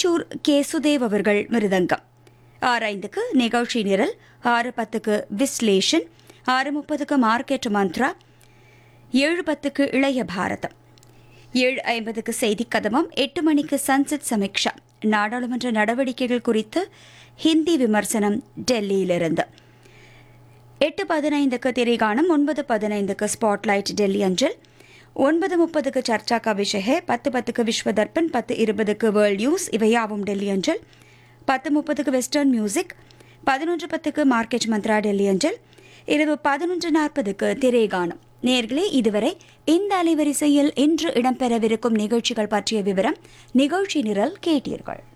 திருவொற்றியூர் கேசுதேவ் அவர்கள் மிருதங்கம் ஆறு ஐந்துக்கு நிகழ்ச்சி நிரல் ஆறு பத்துக்கு விஸ்லேஷன் ஆறு முப்பதுக்கு மார்க்கெட் மந்த்ரா ஏழு பத்துக்கு இளைய பாரதம் ஏழு ஐம்பதுக்கு செய்தி கதமம் எட்டு மணிக்கு சன்செட் சமீக்ஷா நாடாளுமன்ற நடவடிக்கைகள் குறித்து ஹிந்தி விமர்சனம் டெல்லியிலிருந்து எட்டு பதினைந்துக்கு திரைகாணம் ஒன்பது பதினைந்துக்கு ஸ்பாட்லைட் டெல்லி அஞ்சல் ஒன்பது முப்பதுக்கு சர்ச்சா கா விஷய பத்து பத்துக்கு விஸ்வ தர்ப்பன் பத்து இருபதுக்கு வேர்ல்ட் நியூஸ் இவையாவும் டெல்லி அஞ்சல் பத்து முப்பதுக்கு வெஸ்டர்ன் மியூசிக் பதினொன்று பத்துக்கு மார்க்கெட் மந்த்ரா டெல்லி அஞ்சல் இரவு பதினொன்று நாற்பதுக்கு திரைகாணம் நேர்களே இதுவரை இந்த அலைவரிசையில் இன்று இடம்பெறவிருக்கும் நிகழ்ச்சிகள் பற்றிய விவரம் நிகழ்ச்சி நிரல் கேட்டீர்கள்